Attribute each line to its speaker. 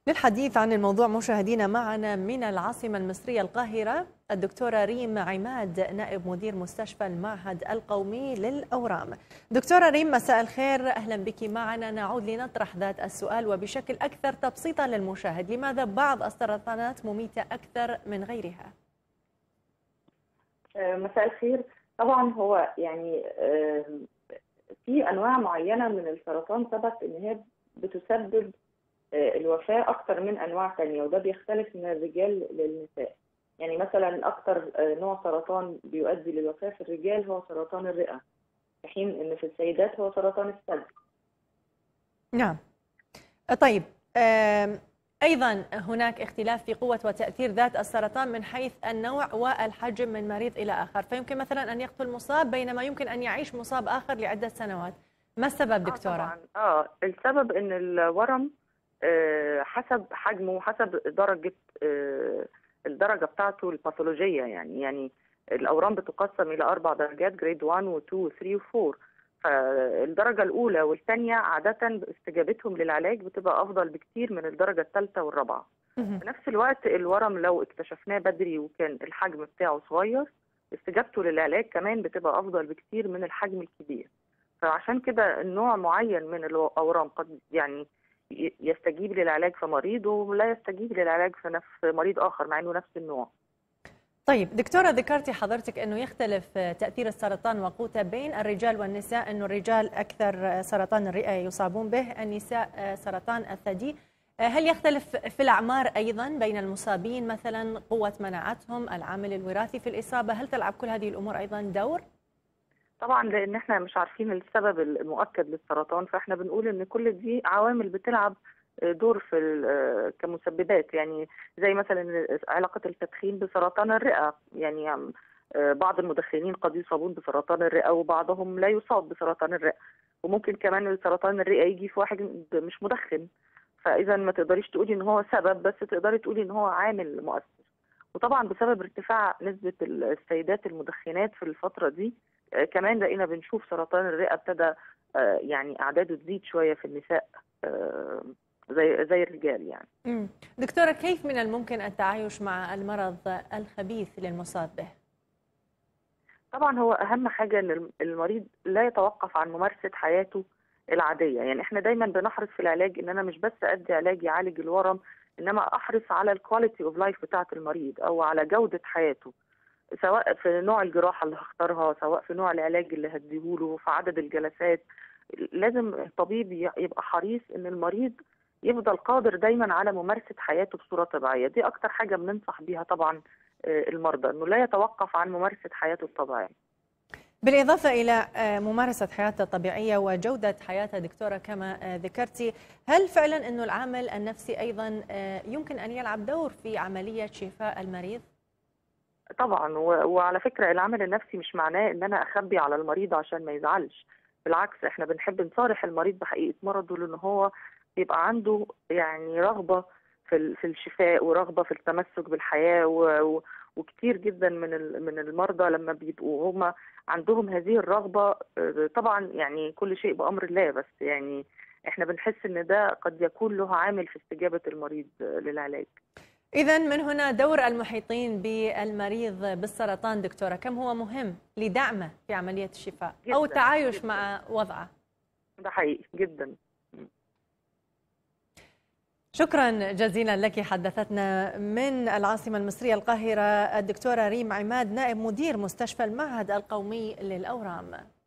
Speaker 1: للحديث عن الموضوع مشاهدينا معنا من العاصمة المصرية القاهرة الدكتورة ريم عماد نائب مدير مستشفى المعهد القومي للأورام دكتورة ريم مساء الخير أهلا بك معنا نعود لنطرح ذات السؤال وبشكل أكثر تبسيطا للمشاهد لماذا بعض السرطانات مميتة أكثر من غيرها؟
Speaker 2: مساء الخير طبعا هو يعني في انواع معينه من السرطان ثبت ان هي بتسبب الوفاه اكثر من انواع ثانيه وده بيختلف من الرجال للنساء يعني مثلا اكثر نوع سرطان بيؤدي للوفاه في الرجال هو سرطان الرئه في حين ان في السيدات هو سرطان الثدي
Speaker 1: نعم طيب أيضا هناك اختلاف في قوة وتأثير ذات السرطان من حيث النوع والحجم من مريض إلى آخر فيمكن مثلا أن يقتل مصاب بينما يمكن أن يعيش مصاب آخر لعدة سنوات ما السبب دكتورة؟
Speaker 2: آه, طبعاً. آه السبب أن الورم آه حسب حجمه وحسب درجة آه الدرجة بتاعته الباثولوجية يعني يعني الأورام بتقسم إلى أربع درجات جريد 1 و 2 و 3 و 4 فالدرجة الأولى والثانية عادة استجابتهم للعلاج بتبقى أفضل بكتير من الدرجة الثالثة والرابعة. في نفس الوقت الورم لو اكتشفناه بدري وكان الحجم بتاعه صغير استجابته للعلاج كمان بتبقى أفضل بكتير من الحجم الكبير. فعشان كده النوع معين من الأورام قد يعني يستجيب للعلاج في مريض ولا يستجيب للعلاج في نفس مريض آخر مع إنه نفس النوع.
Speaker 1: طيب دكتورة ذكرتي حضرتك أنه يختلف تأثير السرطان وقوته بين الرجال والنساء أنه الرجال أكثر سرطان الرئة يصابون به النساء سرطان الثدي هل يختلف في الأعمار أيضا بين المصابين مثلا قوة مناعتهم العامل الوراثي في الإصابة هل تلعب كل هذه الأمور أيضا دور؟
Speaker 2: طبعا لأن احنا مش عارفين السبب المؤكد للسرطان فاحنا بنقول أن كل دي عوامل بتلعب دور في كمسببات يعني زي مثلا علاقة التدخين بسرطان الرئة يعني بعض المدخنين قد يصابون بسرطان الرئة وبعضهم لا يصاب بسرطان الرئة وممكن كمان سرطان الرئة يجي في واحد مش مدخن فإذا ما تقدريش تقولي إن هو سبب بس تقدري تقولي إن هو عامل مؤثر وطبعا بسبب ارتفاع نسبة السيدات المدخنات في الفترة دي كمان لقينا بنشوف سرطان الرئة ابتدى يعني أعداده تزيد شوية في النساء زي زي الرجال يعني.
Speaker 1: مم. دكتوره كيف من الممكن التعايش مع المرض الخبيث للمصاب به؟
Speaker 2: طبعا هو اهم حاجه ان المريض لا يتوقف عن ممارسه حياته العاديه، يعني احنا دايما بنحرص في العلاج ان انا مش بس ادي علاج يعالج الورم انما احرص على الكواليتي اوف لايف بتاعه المريض او على جوده حياته. سواء في نوع الجراحه اللي هختارها، سواء في نوع العلاج اللي هديهوله، في عدد الجلسات. لازم الطبيب يبقى حريص ان المريض يفضل قادر دايما على ممارسه حياته بصوره طبيعيه دي اكتر حاجه بننصح بيها طبعا المرضى انه لا يتوقف عن ممارسه حياته الطبيعيه
Speaker 1: بالإضافة إلى ممارسة حياته الطبيعية وجودة حياته دكتورة كما ذكرتي هل فعلا أنه العامل النفسي أيضا يمكن أن يلعب دور في عملية شفاء المريض؟
Speaker 2: طبعا وعلى فكرة العامل النفسي مش معناه أن أنا أخبي على المريض عشان ما يزعلش بالعكس احنا بنحب نصارح المريض بحقيقة مرضه لأن هو يبقى عنده يعني رغبه في في الشفاء ورغبه في التمسك بالحياه و وكتير جدا من من المرضى لما بيبقوا هم عندهم هذه الرغبه طبعا يعني كل شيء بامر الله بس يعني احنا بنحس ان ده قد يكون له عامل في استجابه المريض للعلاج.
Speaker 1: اذا من هنا دور المحيطين بالمريض بالسرطان دكتوره كم هو مهم لدعمه في عمليه الشفاء او التعايش جداً مع وضعه.
Speaker 2: ده حقيقي جدا.
Speaker 1: شكرا جزيلا لك حدثتنا من العاصمة المصرية القاهرة الدكتورة ريم عماد نائب مدير مستشفى المعهد القومي للأورام